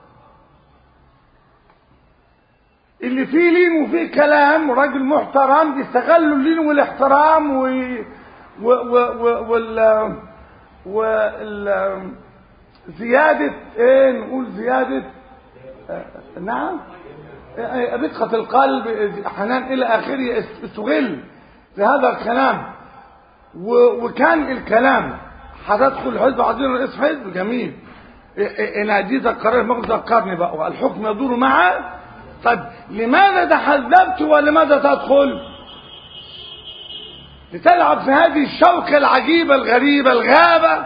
اللي فيه لين وفيه كلام راجل محترم بيستغلوا اللين والاحترام و و و و وال وال زيادة ايه نقول زيادة آه نعم رقة القلب حنان الى اخره استغل في هذا الكلام وكان الكلام هتدخل حزب عايزين رئيس حزب جميل انا دي ذكرت ما ذكرني بقى الحكم يدور معه طب لماذا تحذبت ولماذا تدخل لتلعب في هذه الشوكة العجيبة الغريبة الغابة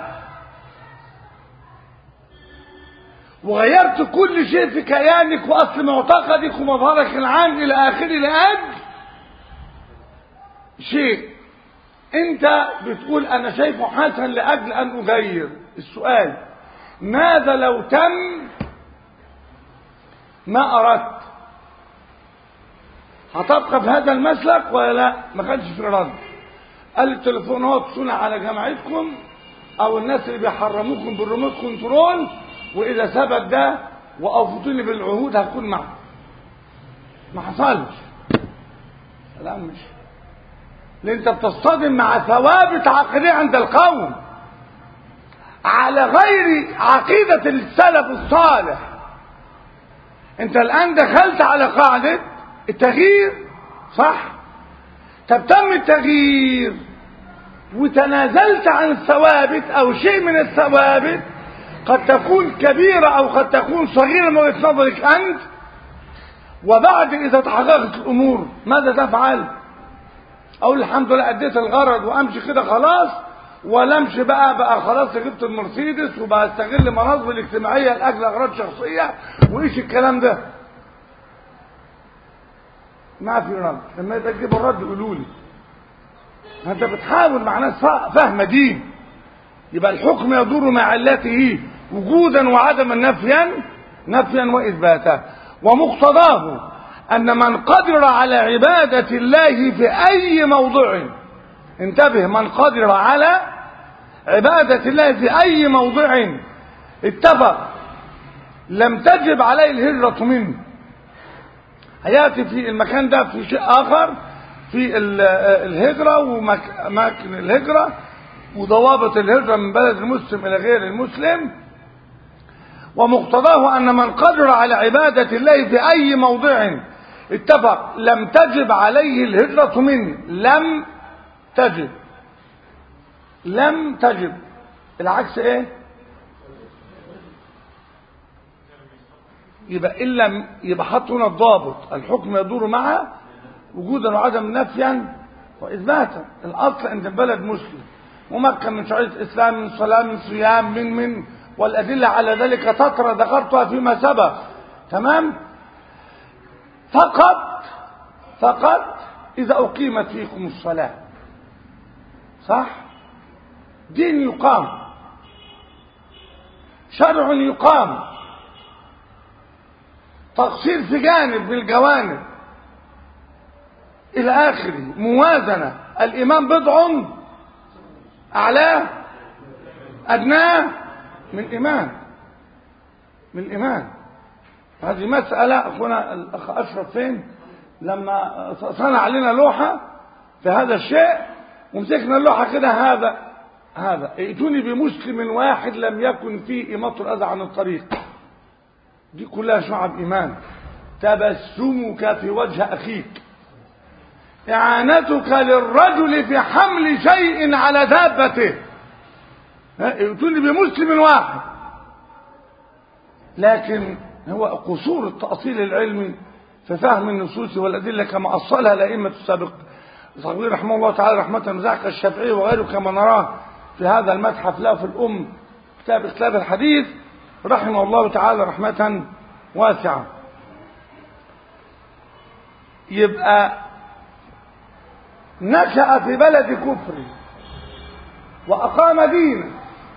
وغيرت كل شيء في كيانك واصل معتقدك ومظهرك العام الى اخره لاجل شيء انت بتقول انا شايفه حسن لاجل ان اغير السؤال ماذا لو تم ما اردت هتبقى في هذا المسلك ولا لا ما كانش في رد قال التليفونات صنع على جماعتكم او الناس اللي بيحرموكم بالريموت كنترول واذا ثبت ده واوفيتوني بالعهود هكون معه ما حصلش لا مش لان انت بتصطدم مع ثوابت عقليه عند القوم على غير عقيده السلف الصالح انت الان دخلت على قاعده التغيير صح طب تم التغيير وتنازلت عن الثوابت او شيء من الثوابت قد تكون كبيرة او قد تكون صغيرة من وجهة نظرك انت وبعد اذا تحققت الامور ماذا تفعل اقول الحمد لله اديت الغرض وامشي كده خلاص ولا امشي بقى بقى خلاص جبت المرسيدس وبقى استغل مناصبي الاجتماعيه لاجل اغراض شخصيه وايش الكلام ده ما في رد لما يبقى تجيب الرد قولوا لي انت بتحاول مع ناس فاهمه دين يبقى الحكم يدور مع علته وجودا وعدما نفيا نفيا واثباتا ومقتضاه ان من قدر على عباده الله في اي موضع انتبه من قدر على عباده الله في اي موضع اتفق لم تجب عليه الهجره منه هياتي في المكان ده في شيء اخر في الهجره واماكن الهجره وضوابط الهجره من بلد المسلم الى غير المسلم ومقتضاه ان من قدر على عباده الله في اي موضع اتفق لم تجب عليه الهجره منه لم تجب لم تجب العكس ايه يبقى إن لم يبقى حط هنا الضابط الحكم يدور معه وجودا وعدم نفيا وإثباتا الأصل عند البلد مسلم ممكن من شرعية الإسلام من صلاة من صيام من من والأدلة على ذلك تترى ذكرتها فيما سبق تمام فقط فقط إذا أقيمت فيكم الصلاة صح دين يقام شرع يقام تقصير في جانب من الجوانب إلى آخره موازنة الإيمان بضع أعلاه أدناه من الإيمان من الإيمان هذه مسألة أخونا الأخ أشرف فين لما صنع لنا لوحة في هذا الشيء ومسكنا اللوحة كده هذا هذا ائتوني بمسلم واحد لم يكن فيه إماطة الأذى عن الطريق دي كلها شعب إيمان تبسمك في وجه أخيك إعانتك للرجل في حمل شيء على دابته يؤتوني بمسلم واحد لكن هو قصور التأصيل العلمي في فهم النصوص والأدلة كما أصلها الأئمة السابق صغير رحمه الله تعالى رحمة مزاحك الشافعي وغيره كما نراه في هذا المتحف له في الأم كتاب اختلاف الحديث رحمه الله تعالى رحمة واسعة يبقى نشأ في بلد كفر وأقام دينا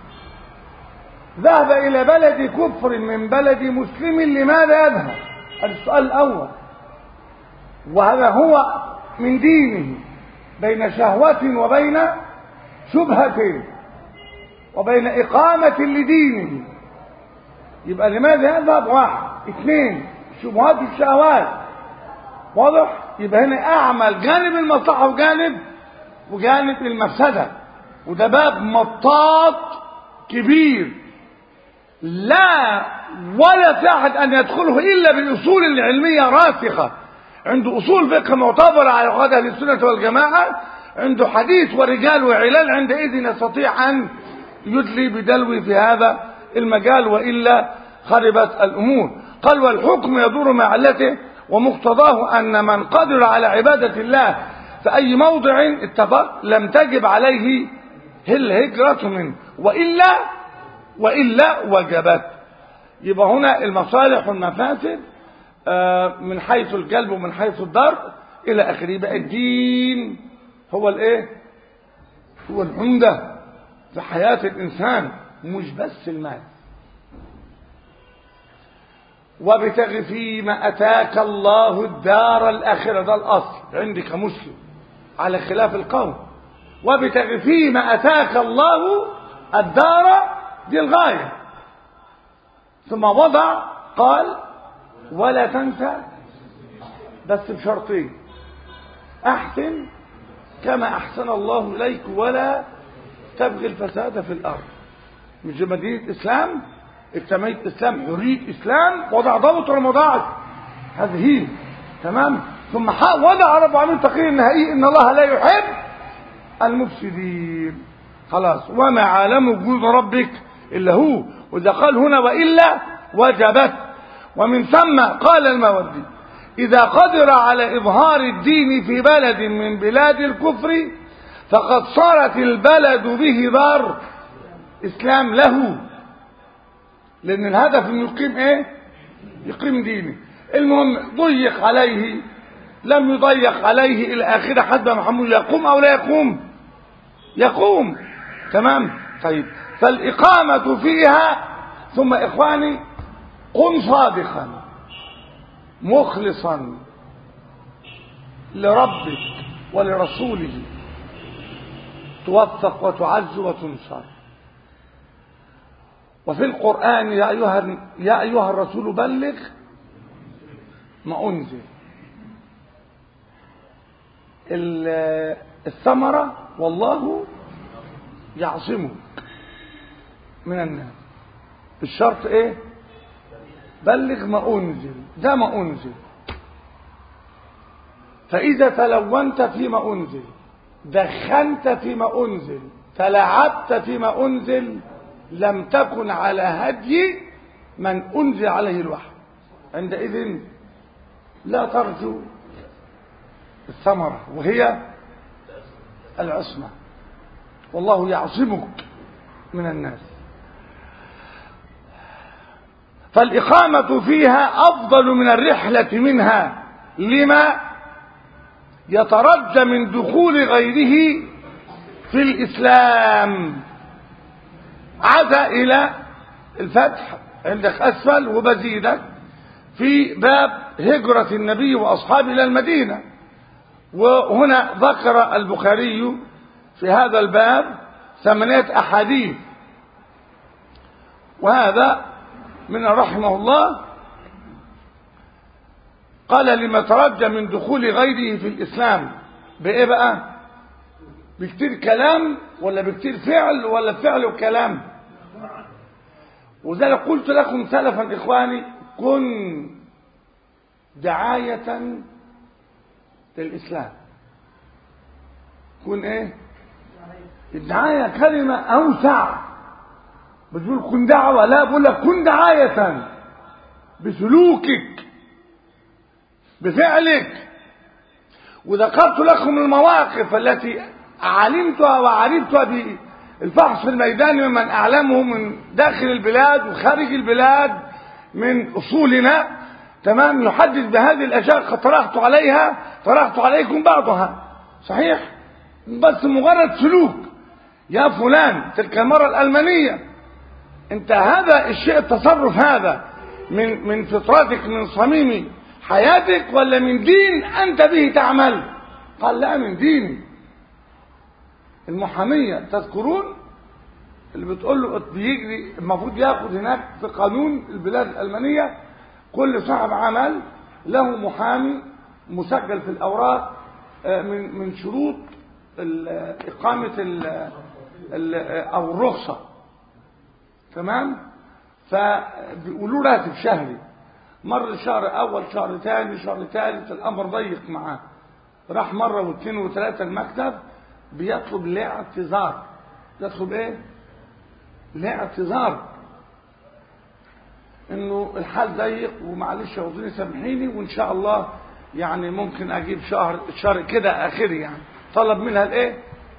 ذهب إلى بلد كفر من بلد مسلم لماذا يذهب السؤال الأول وهذا هو من دينه بين شهوة وبين شبهة وبين إقامة لدينه يبقى لماذا يذهب واحد اثنين شبهات الشهوات واضح يبقى هنا اعمل جانب المصلحه وجانب وجانب المفسده وده باب مطاط كبير لا ولا في احد ان يدخله الا بالاصول العلميه راسخه عنده اصول فقه معتبره على عقد اهل السنه والجماعه عنده حديث ورجال وعلال عندئذ يستطيع ان يدلي بدلو في هذا المجال والا خربت الامور قال والحكم يدور مع علته ومقتضاه أن من قدر على عبادة الله في أي موضع اتفق لم تجب عليه الهجرة منه وإلا وإلا وجبت يبقى هنا المصالح والمفاسد من حيث القلب ومن حيث الدار إلى آخره يبقى الدين هو الإيه؟ هو العمدة في حياة الإنسان مش بس المال وابتغ فيما أتاك الله الدار الآخرة ده الأصل عندي كمسلم على خلاف القول وابتغ فيما أتاك الله الدار دي الغاية ثم وضع قال ولا تنسى بس بشرطين أحسن كما أحسن الله إليك ولا تبغي الفساد في الأرض مش مدينة إسلام اجتمعية اسلام حرية اسلام وضع ضابط ولا ما وضعش هذه هي تمام ثم وضع رب العالمين تقرير النهائي ان الله لا يحب المفسدين خلاص وما عالم وجود ربك الا هو واذا قال هنا والا وجبت ومن ثم قال الماوردي اذا قدر على اظهار الدين في بلد من بلاد الكفر فقد صارت البلد به دار اسلام له لان الهدف انه يقيم ايه يقيم دينه المهم ضيق عليه لم يضيق عليه الى اخره حتى محمود يقوم او لا يقوم يقوم تمام طيب فالاقامه فيها ثم اخواني قم صادقا مخلصا لربك ولرسوله توفق وتعز وتنصر وفي القرآن يا أيها, يا أيها الرسول بلغ ما أنزل الثمرة والله يعصمك من الناس الشرط ايه بلغ ما أنزل ده ما أنزل فإذا تلونت فيما أنزل دخنت فيما أنزل تلعبت فيما أنزل لم تكن على هدي من أنزل عليه الوحي عندئذ لا ترجو الثمرة وهي العصمة والله يعصمك من الناس فالإقامة فيها أفضل من الرحلة منها لما يترجى من دخول غيره في الإسلام عاد إلى الفتح عندك أسفل وبزيدك في باب هجرة النبي وأصحابه إلى المدينة وهنا ذكر البخاري في هذا الباب ثمانية أحاديث وهذا من رحمه الله قال لما ترجى من دخول غيره في الإسلام بإيه بقى بكتير كلام ولا بكتير فعل ولا فعل وكلام وذلك قلت لكم سلفا إخواني كن دعاية للإسلام كن ايه الدعاية كلمة اوسع بتقول كن دعوة لا بقول لك كن دعاية بسلوكك بفعلك وذكرت لكم المواقف التي علمتها وعرفتها بالفحص في الميدان ممن أعلمه من داخل البلاد وخارج البلاد من أصولنا تمام يحدث بهذه الأشياء قد طرحت عليها طرحت عليكم بعضها صحيح بس مجرد سلوك يا فلان تلك المرة الألمانية انت هذا الشيء التصرف هذا من من فطرتك من صميم حياتك ولا من دين انت به تعمل قال لا من ديني المحامية تذكرون اللي بتقول له بيجري المفروض ياخد هناك في قانون البلاد الألمانية كل صاحب عمل له محامي مسجل في الأوراق من من شروط إقامة ال أو الرخصة تمام فبيقولوا راتب شهري مر شهر أول شهر ثاني شهر ثالث الأمر ضيق معاه راح مرة واثنين وثلاثة المكتب بيطلب لاعتذار يطلب ايه لاعتذار انه الحال ضيق ومعلش يا وزيري سامحيني وان شاء الله يعني ممكن اجيب شهر شهر كده اخري يعني طلب منها الايه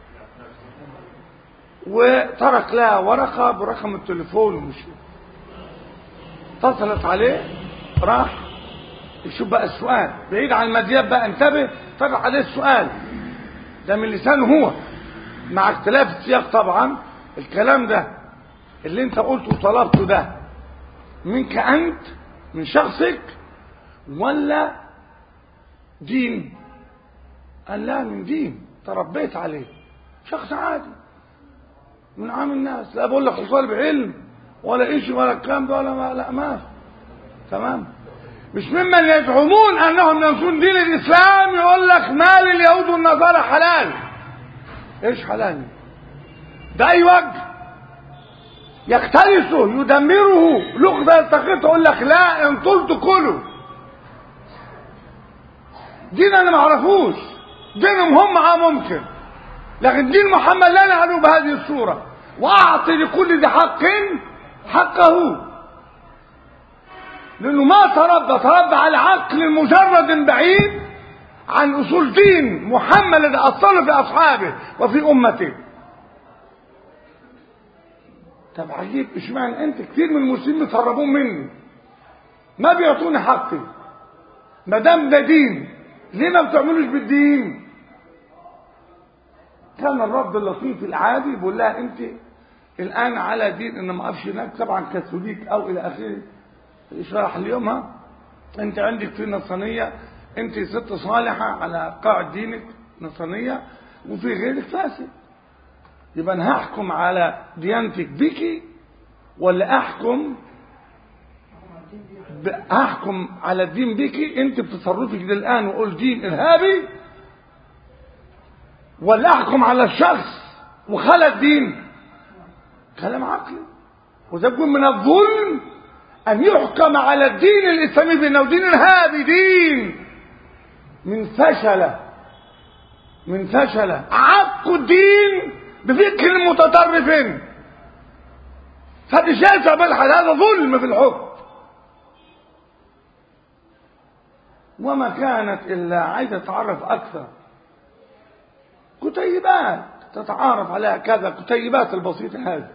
وترك لها ورقة برقم التليفون ومشي اتصلت عليه راح يشوف بقى السؤال بعيد عن الماديات بقى انتبه طرح عليه السؤال ده من لسانه هو مع اختلاف السياق طبعا الكلام ده اللي انت قلته وطلبته ده منك انت من شخصك ولا دين قال لا من دين تربيت عليه شخص عادي من عام الناس لا بقول لك طالب علم ولا ايش ولا الكلام ده ولا ما لا ما تمام مش ممن يزعمون انهم ينصرون دين الاسلام يقول لك مال اليهود والنصارى حلال ايش حلال باي وجه يختلسه يدمره لغة يلتقطه يقول لك لا ان طلت كله دين انا ما اعرفوش دينهم هم اه ممكن لكن دين محمد لا نعلو بهذه الصورة واعطي لكل ذي حق حقه لانه ما تربى تربى على عقل مجرد بعيد عن اصول دين محمد الذي اصله في اصحابه وفي امته طب عجيب اشمعنى انت كتير من المسلمين بتهربون مني ما بيعطوني حقي ما دام ده دين ليه ما بتعملوش بالدين كان الرب اللطيف العادي بيقول لها انت الان على دين ان ما اقفش هناك طبعا كاثوليك او الى اخره الاشراح اليوم ها انت عندك في نصرانيه انت ست صالحه على قاعد دينك نصرانيه وفي غيرك فاسد يبقى انا هحكم على ديانتك بيكي ولا احكم ب... هحكم على الدين بيكي انت بتصرفك ده الان وقول دين ارهابي ولا احكم على الشخص وخلق دين كلام عقلي وده بيقول من الظلم ان يحكم على الدين الاسلامي بانه دين ارهابي دين من فشله من فشله عقوا الدين بفكر المتطرف فدي شاسع بالحل هذا ظلم في الحكم وما كانت الا عايزه تتعرف اكثر كتيبات تتعارف عليها كذا كتيبات البسيطه هذه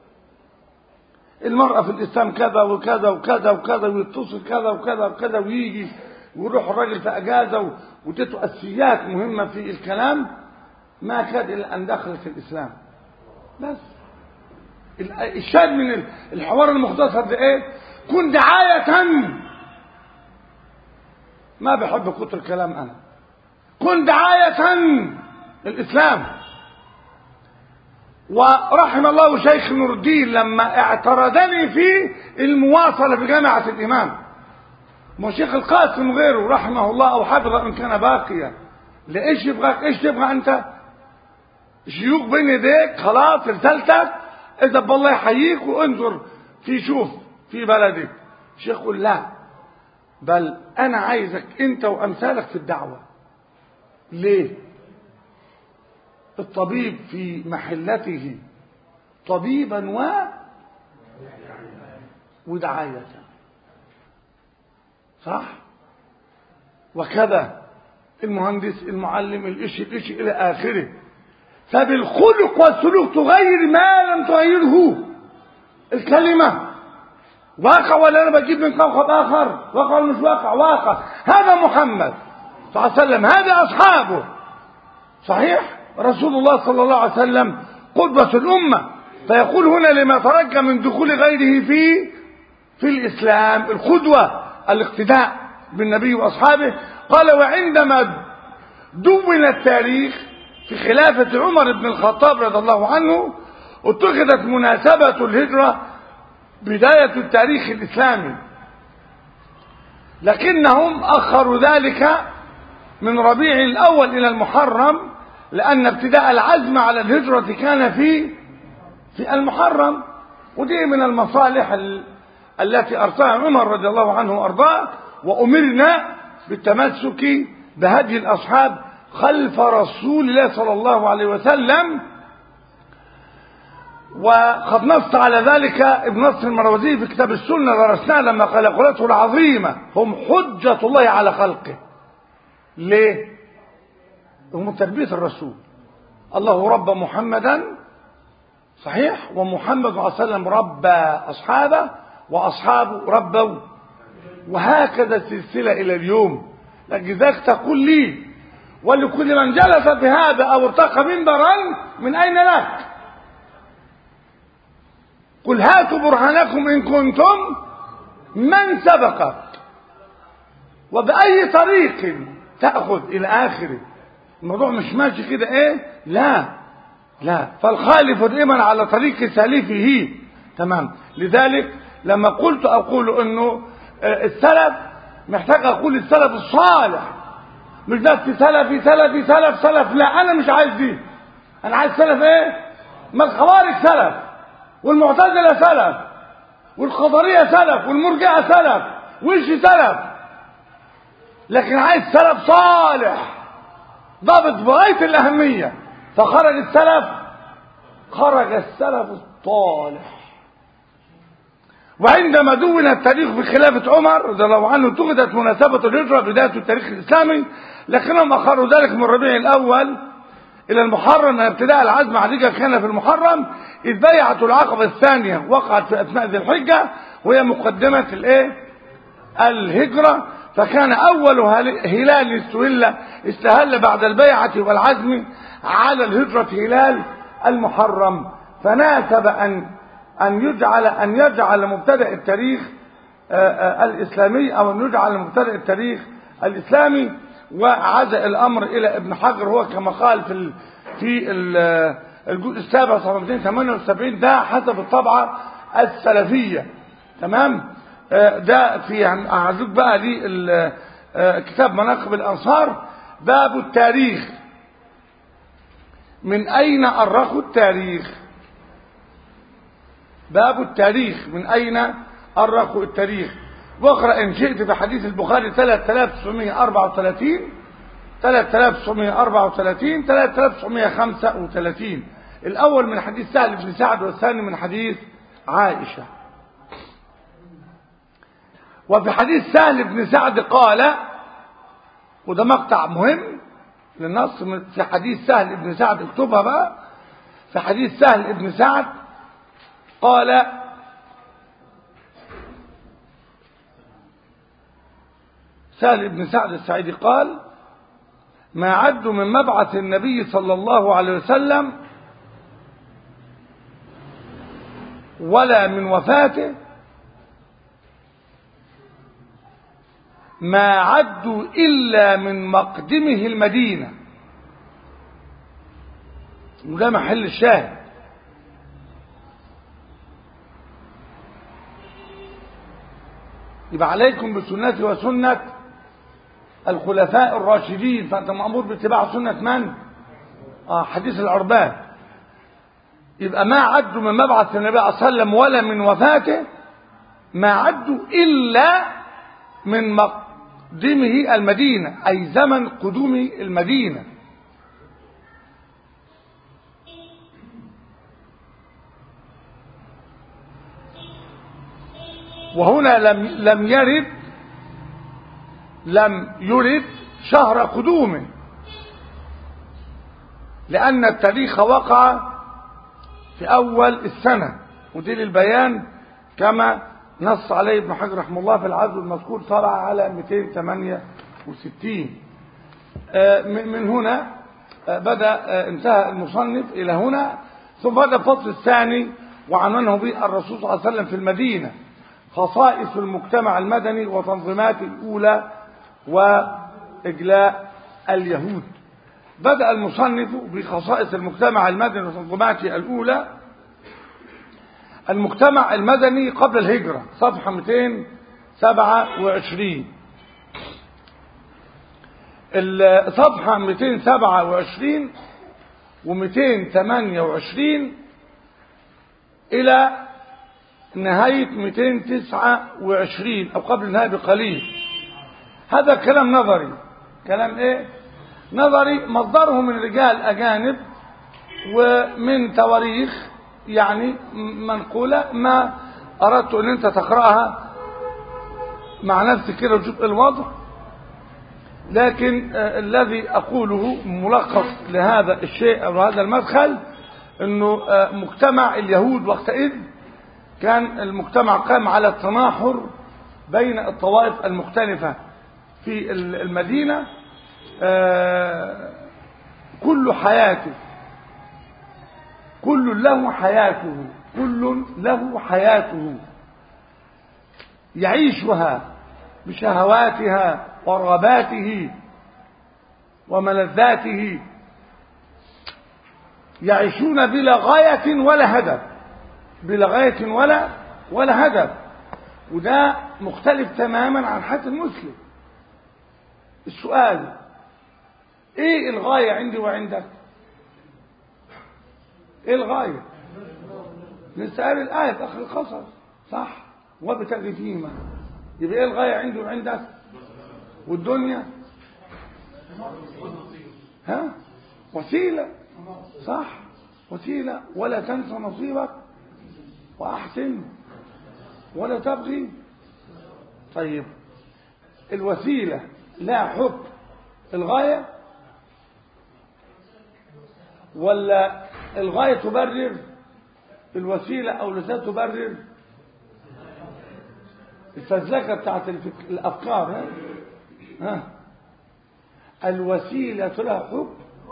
المرأة في الإسلام كذا وكذا وكذا وكذا ويتصل كذا وكذا وكذا ويجي ويروح الراجل في أجازة وتدته أساسيات مهمة في الكلام ما كاد إلا أن دخلت في الإسلام بس الشاهد من الحوار المختصر ده إيه كن دعاية ما بحب كتر الكلام أنا كن دعاية الإسلام ورحم الله شيخ نور الدين لما اعترضني في المواصلة في جامعة الإمام ما شيخ القاسم غيره رحمه الله أو حفظه إن كان باقيا لإيش يبغاك إيش تبغى أنت شيوخ بين يديك خلاص رسالتك إذا بالله يحييك وانظر في شوف في بلدك شيخ قل لا بل أنا عايزك أنت وأمثالك في الدعوة ليه الطبيب في محلته طبيبا و ودعاية صح وكذا المهندس المعلم الإشي الإشي إلى آخره فبالخلق والسلوك تغير ما لم تغيره الكلمة واقع ولا أنا بجيب من كوكب آخر واقع ولا مش واقع واقع هذا محمد صلى الله عليه وسلم هذا أصحابه صحيح رسول الله صلى الله عليه وسلم قدوة الأمة فيقول هنا لما ترجى من دخول غيره في في الإسلام القدوة الاقتداء بالنبي وأصحابه قال وعندما دون التاريخ في خلافة عمر بن الخطاب رضي الله عنه اتخذت مناسبة الهجرة بداية التاريخ الإسلامي لكنهم أخروا ذلك من ربيع الأول إلى المحرم لأن ابتداء العزم على الهجرة كان في في المحرم ودي من المصالح التي أرساها عمر رضي الله عنه وأرضاه وأمرنا بالتمسك بهدي الأصحاب خلف رسول الله صلى الله عليه وسلم وقد نص على ذلك ابن نصر المروزي في كتاب السنة درسناه لما قال قولته العظيمة هم حجة الله على خلقه ليه هم تربية الرسول الله رب محمدا صحيح ومحمد صلى الله عليه وسلم ربى أصحابه وأصحابه ربوا وهكذا السلسلة إلى اليوم لذلك تقول لي ولكل من جلس بهذا أو ارتقى منبرا من أين لك قل هاتوا برهانكم إن كنتم من سبقك وبأي طريق تأخذ إلى آخره الموضوع مش ماشي كده إيه لا لا فالخالف دائما على طريق سالفه تمام لذلك لما قلت أقول أنه السلف محتاج أقول السلف الصالح مش بس سلفي سلفي سلف سلف لا أنا مش عايز دي أنا عايز سلف إيه ما الخوارج سلف والمعتزلة سلف والقدرية سلف والمرجئة سلف وش سلف لكن عايز سلف صالح ضابط بغاية الأهمية فخرج السلف خرج السلف الصالح وعندما دون التاريخ في خلافة عمر رضي الله عنه اتخذت مناسبة الهجرة بداية التاريخ الإسلامي لكنهم أخروا ذلك من ربيع الأول إلى المحرم من ابتداء العزم على كان في المحرم إذ بيعة العقبة الثانية وقعت في أثناء ذي الحجة وهي مقدمة الإيه؟ الهجرة فكان أول هلال استهل استهل بعد البيعة والعزم على الهجرة هلال المحرم فناسب أن أن يجعل أن يجعل مبتدأ التاريخ الإسلامي أو أن يجعل مبتدأ التاريخ الإسلامي وعزى الأمر إلى ابن حجر هو كما قال في ال في ال الجزء السابع صفحة 278 ده حسب الطبعة السلفية تمام ده في هعزوك بقى لي كتاب مناقب الأنصار باب التاريخ من أين أرخوا التاريخ باب التاريخ من أين أرخوا التاريخ واقرأ إن شئت في حديث البخاري 3934 3934 3935 الأول من حديث سهل بن سعد والثاني من حديث عائشة وفي حديث سهل بن سعد قال وده مقطع مهم للنص في حديث سهل بن سعد اكتبها بقى في حديث سهل بن سعد قال سهل بن سعد السعيدي قال ما عد من مبعث النبي صلى الله عليه وسلم ولا من وفاته ما عدوا إلا من مقدمه المدينة وده محل الشاهد يبقى عليكم بسنتي وسنة الخلفاء الراشدين فأنت مأمور باتباع سنة من؟ آه حديث العربان يبقى ما عدوا من مبعث النبي صلى الله عليه وسلم ولا من وفاته ما عدوا إلا من مقدمه المدينة أي زمن قدوم المدينة وهنا لم لم يرد لم يرد شهر قدومه لأن التاريخ وقع في أول السنة ودي للبيان كما نص عليه ابن حجر رحمه الله في العزو المذكور طلع على 268 من هنا بدأ انتهى المصنف إلى هنا ثم بدأ الفصل الثاني وعنوانه به الرسول صلى الله عليه وسلم في المدينة خصائص المجتمع المدني وتنظيمات الأولى وإجلاء اليهود بدأ المصنف بخصائص المجتمع المدني وتنظيماته الأولى المجتمع المدني قبل الهجرة صفحة 227 الصفحة 227 و228 إلى نهاية 229 أو قبل النهاية بقليل هذا كلام نظري كلام إيه؟ نظري مصدره من رجال أجانب ومن تواريخ يعني منقولة ما أردت أن أنت تقرأها مع نفسك كده وتشوف الوضع لكن آه الذي أقوله ملخص لهذا الشيء أو هذا المدخل أنه آه مجتمع اليهود وقتئذ كان المجتمع قام على التناحر بين الطوائف المختلفة في المدينة آه كل حياته كل له حياته كل له حياته يعيشها بشهواتها ورغباته وملذاته يعيشون بلا غاية ولا هدف بلا غاية ولا ولا هدف وده مختلف تماما عن حياة المسلم السؤال ايه الغاية عندي وعندك ايه الغاية نسأل الآية في آخر القصص صح وابتغي فيما يبقى ايه الغاية عندي وعندك والدنيا ها وسيلة صح وسيلة ولا تنسى نصيبك وأحسن ولا تبغي طيب الوسيلة لا حكم الغاية ولا الغاية تبرر الوسيلة أو لا تبرر الفزلكة بتاعت الأفكار ها؟ ها الوسيلة لها حكم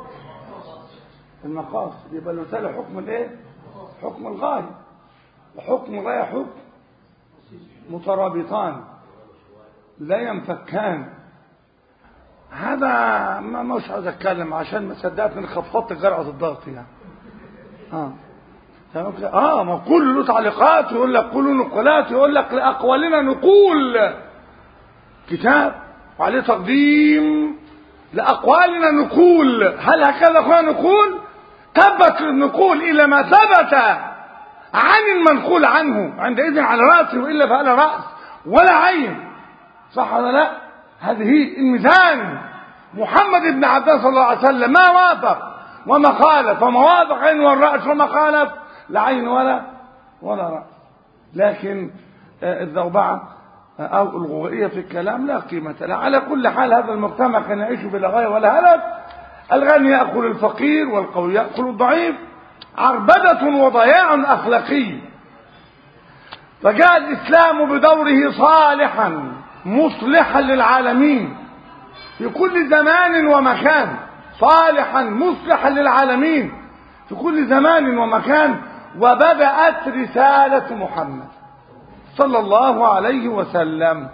المقاصد يبقى الوسيلة حكم الايه حكم الغاية وحكم الغاية حكم مترابطان لا ينفكان هذا ما مش عايز اتكلم عشان ما صدقت اني خفضت جرعه الضغط يعني اه اه ما كل له تعليقات يقول لك كل نقولات يقول لك لاقوالنا نقول كتاب وعليه تقديم لاقوالنا نقول هل هكذا اخوانا نقول ثبت النقول الى ما ثبت عن المنقول عنه عندئذ على راسه والا فعلى راس ولا عين صح ولا لا هذه الميزان محمد بن عبد الله صلى الله عليه وسلم ما وافق وما خالف وما وافق عين والرأس وما خالف لا عين ولا ولا رأس لكن الذوبعة أو الغوئية في الكلام لا قيمة لها على كل حال هذا المجتمع كان يعيش بلا غاية ولا هدف الغني يأكل الفقير والقوي يأكل الضعيف عربدة وضياع أخلاقي فجاء الإسلام بدوره صالحا مصلحا للعالمين في كل زمان ومكان صالحا مصلحا للعالمين في كل زمان ومكان وبدأت رسالة محمد صلى الله عليه وسلم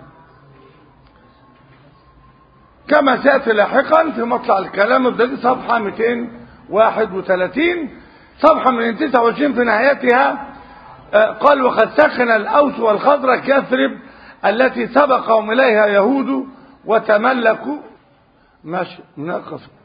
كما سيأتي لاحقا في مطلع الكلام بدأت صفحة 231 صفحة من 29 في نهايتها قال وقد سكن الأوس والخضرة كثرب التي سبقهم إليها يهود وتملكوا ماشي ناقص